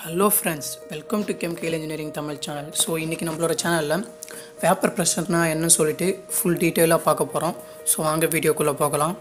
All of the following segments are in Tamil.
hello friends welcome to chemical engineering Tamil channel so இன்றைக்கி நம்மளோட சேனலில் வேப்பர் ப்ரெஷர்னா என்னன்னு சொல்லிட்டு ஃபுல் டீட்டெயிலாக பார்க்க போகிறோம் ஸோ வாங்க வீடியோக்குள்ளே போகலாம்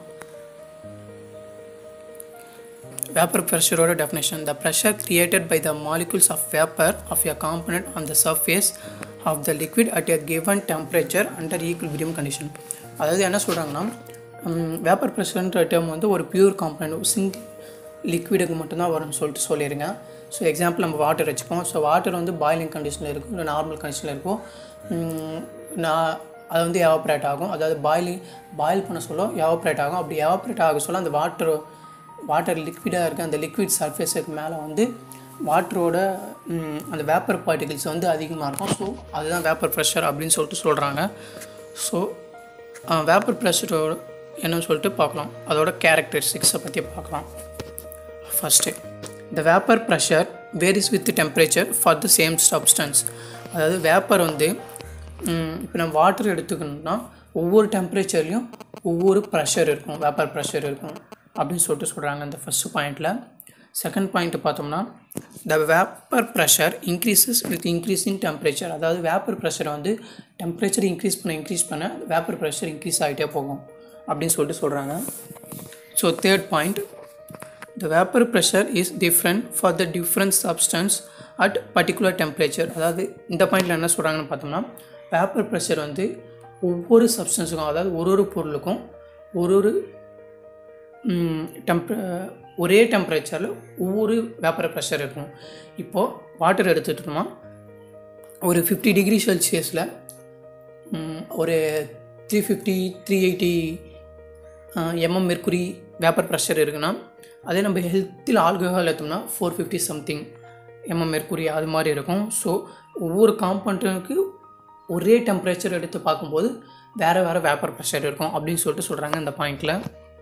வேப்பர் ப்ரெஷரோட definition the pressure created by the molecules of vapour of a component on the surface of the liquid at a given temperature under equilibrium condition அதாவது என்ன சொல்கிறாங்கன்னா வேப்பர் ப்ரெஷர்ன்ற டேர்ம் வந்து ஒரு பியூர் காம்பனண்ட் சிங்கிள் லிக்விடுக்கு மட்டும்தான் வரும்னு சொல்லிட்டு சொல்லிடுங்க ஸோ எக்ஸாம்பிள் நம்ம வாட்டர் வச்சுப்போம் ஸோ வாட்டர் வந்து பாயிலிங் கண்டிஷனில் இருக்கும் இல்லை நார்மல் கண்டிஷனில் இருக்கும் உம், நான் அது வந்து எவாப்ரேட் ஆகும் அதாவது பாயிலிங் பாயில் பண்ண சொல்ல எவாப்ரேட் ஆகும் அப்படி எவாப்ரேட் ஆக சொல்ல அந்த வாட்டர் வாட்டர் லிக்விடாக இருக்க அந்த லிக்விட் சர்ஃபேஸுக்கு மேலே வந்து வாட்டரோட அந்த வேப்பர் பார்ட்டிகிள்ஸ் வந்து அதிகமாக இருக்கும் ஸோ அதுதான் வேப்பர் ப்ரெஷர் அப்படின்னு சொல்லிட்டு சொல்கிறாங்க ஸோ வேப்பர் ப்ரெஷரோட என்னன்னு சொல்லிட்டு பார்க்கலாம் அதோட கேரக்டரிஸ்டிக்ஸை பற்றி பார்க்கலாம் first the vapour pressure varies with temperature for the same substance அதாவது வேப்பர் வந்து இப்போ நம்ம வாட்டர் எடுத்துக்கணும்னா ஒவ்வொரு டெம்பரேச்சர்லேயும் ஒவ்வொரு ப்ரெஷர் இருக்கும் வேப்பர் ப்ரெஷர் இருக்கும் அப்படின்னு சொல்லிட்டு சொல்கிறாங்க இந்த ஃபஸ்ட்டு பாயிண்டில் செகண்ட் பாயிண்ட் பார்த்தோம்னா the vapour pressure increases with increase in temperature அதாவது வேப்பர் ப்ரெஷரை வந்து டெம்பரேச்சர் இன்க்ரீஸ் பண்ண இன்க்ரீஸ் பண்ண வேப்பர் ப்ரெஷர் இன்க்ரீஸ் ஆகிட்டே போகும் அப்படின்னு சொல்லிட்டு சொல்கிறாங்க so third point the vapor pressure is different for the different substance at particular temperature அதாவது இந்த பாயிண்டில் என்ன சொல்கிறாங்கன்னு பார்த்தோம்னா வேப்பர் ப்ரெஷர் வந்து ஒவ்வொரு சப்ஸ்டன்ஸுக்கும் அதாவது ஒரு ஒரு பொருளுக்கும் ஒரு ஒரு டெம்பரே ஒரே டெம்பரேச்சரில் ஒவ்வொரு வேப்பர் ப்ரெஷர் இருக்கும் இப்போது வாட்டர் எடுத்துட்டோம்னா ஒரு ஃபிஃப்டி டிகிரி செல்சியஸில் ஒரு three fifty three eighty mm mercury vapour pressure இருக்குன்னா அதே நம்ம ஹெல்த்தில் ஆல்கஹால் எடுத்தோம்னா four fifty something mm mercury அது மாதிரி இருக்கும் ஸோ ஒவ்வொரு காம்பவுண்டுக்கு ஒரே டெம்பரேச்சர் எடுத்து பார்க்கும்போது வேறு வேறு வேப்பர் ப்ரெஷர் இருக்கும் அப்படின்னு சொல்லிட்டு சொல்கிறாங்க இந்த பாயிண்டில்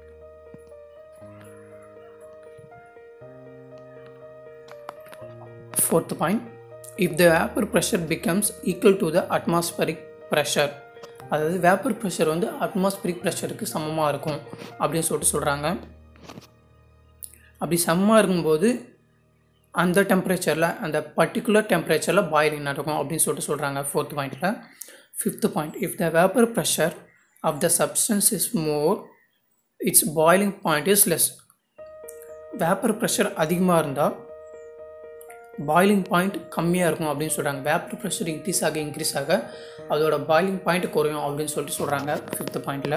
fourth point if the vapour pressure becomes equal to the atmospheric pressure அதாவது வேப்பர் ப்ரெஷர் வந்து அட்மாஸ்பரிக் ப்ரெஷருக்கு சமமாக இருக்கும் அப்படின்னு சொல்லிட்டு சொல்கிறாங்க அப்படி சமமாக இருக்கும்போது அந்த டெம்பரேச்சரில் அந்த பர்டிகுலர் டெம்பரேச்சரில் பாயிலிங் நடக்கும் அப்படின்னு சொல்லிட்டு சொல்கிறாங்க ஃபோர்த் பாயிண்டில் fifth point if the vapour pressure of the substance is more its boiling point is less vapour pressure அதிகமாக இருந்தால் பாயிலிங் பாயிண்ட் கம்மியாக இருக்கும் அப்படின்னு சொல்கிறாங்க வேப்பர் ப்ரெஷர் இன்க்ரீஸ் ஆக இன்க்ரீஸ் ஆக அதோட பாயிலிங் பாயிண்ட் குறையும் அப்படின்னு சொல்லிட்டு சொல்கிறாங்க ஃபிஃப்த் பாயிண்டில்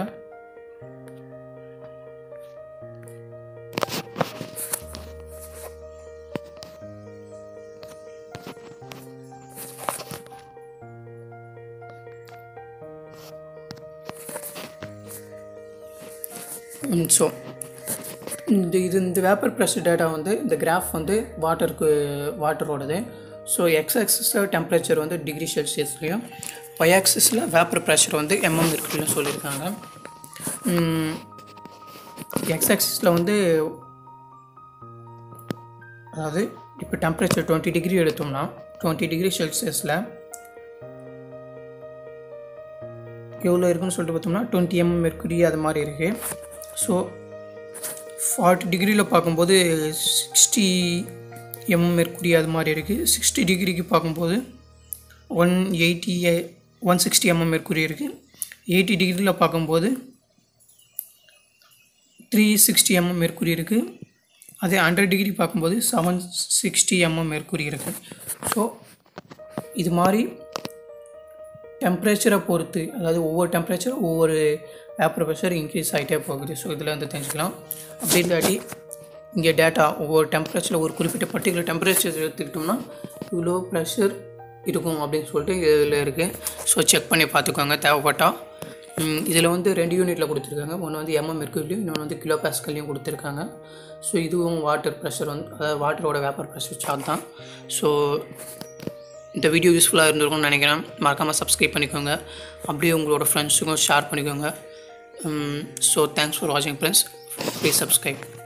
ஸோ இந்த இது இந்த வேப்பர் ப்ரெஷர் டேட்டா வந்து இந்த கிராஃப் வந்து வாட்டருக்கு வாட்டரோடது ஸோ எக்ஸ் ஆக்சிஸில் டெம்பரேச்சர் வந்து டிகிரி செல்சியஸ்லேயும் ஒய் ஆக்சிஸில் வேப்பர் ப்ரெஷர் வந்து எம்எம் இருக்குன்னு சொல்லியிருக்காங்க எக்ஸ் ஆக்சிஸில் வந்து அதாவது இப்போ டெம்பரேச்சர் டுவெண்ட்டி டிகிரி எடுத்தோம்னா டுவெண்ட்டி டிகிரி செல்சியஸில் எவ்வளோ இருக்குன்னு சொல்லிட்டு பார்த்தோம்னா டுவெண்ட்டி எம்எம் மெர்க்குரி அது மாதிரி இருக்குது ஸோ ஃபார்ட்டி டிகிரியில் பார்க்கும்போது சிக்ஸ்டி எம்எம் மெர்க்குரி அது மாதிரி இருக்குது சிக்ஸ்டி டிகிரிக்கு பார்க்கும்போது one eighty one sixty mm mercury இருக்குது எயிட்டி டிகிரியில் பார்க்கும்போது த்ரீ சிக்ஸ்டி எம்எம் மெர்க்குரி இருக்குது அதே ஹண்ட்ரட் டிகிரி பார்க்கும்போது செவன் சிக்ஸ்டி எம்எம் மெர்க்குரி இருக்குது ஸோ இது மாதிரி டெம்பரேச்சரை பொறுத்து அதாவது ஒவ்வொரு டெம்பரேச்சர் ஒவ்வொரு வேப்பர் ப்ரெஷர் இன்க்ரீஸ் ஆகிட்டே போகுது ஸோ இதில் வந்து தெரிஞ்சுக்கலாம் அப்படி இல்லாட்டி இங்கே டேட்டா ஒவ்வொரு டெம்பரேச்சரில் ஒரு குறிப்பிட்ட பர்டிகுலர் டெம்பரேச்சர் எடுத்துக்கிட்டோம்னா இவ்வளோ ப்ரெஷர் இருக்கும் அப்படின்னு சொல்லிட்டு இதில் இருக்குது ஸோ செக் பண்ணி பார்த்துக்கோங்க தேவைப்பட்டால் இதில் வந்து ரெண்டு யூனிட்டில் கொடுத்துருக்காங்க ஒன்று வந்து எம்எம் இருக்குலையும் இன்னொன்று வந்து கிலோ பேஸ்கல்லையும் கொடுத்துருக்காங்க ஸோ இதுவும் வாட்டர் ப்ரெஷர் வந்து அதாவது வாட்டரோட வேப்பர் ப்ரெஷர் சார்ட் தான் ஸோ இந்த வீடியோ யூஸ்ஃபுல்லாக இருந்திருக்கும்னு நினைக்கிறேன் மறக்காமல் சப்ஸ்கிரைப் பண்ணிக்கோங்க அப்படியே உங்களோட ஃப்ரெண்ட்ஸுக்கும் ஷேர் பண்ணிக்கோங்க ஸோ தேங்க்ஸ் ஃபார் வாட்சிங் ஃப்ரெண்ட்ஸ் ப்ளீஸ் சப்ஸ்கிரைப்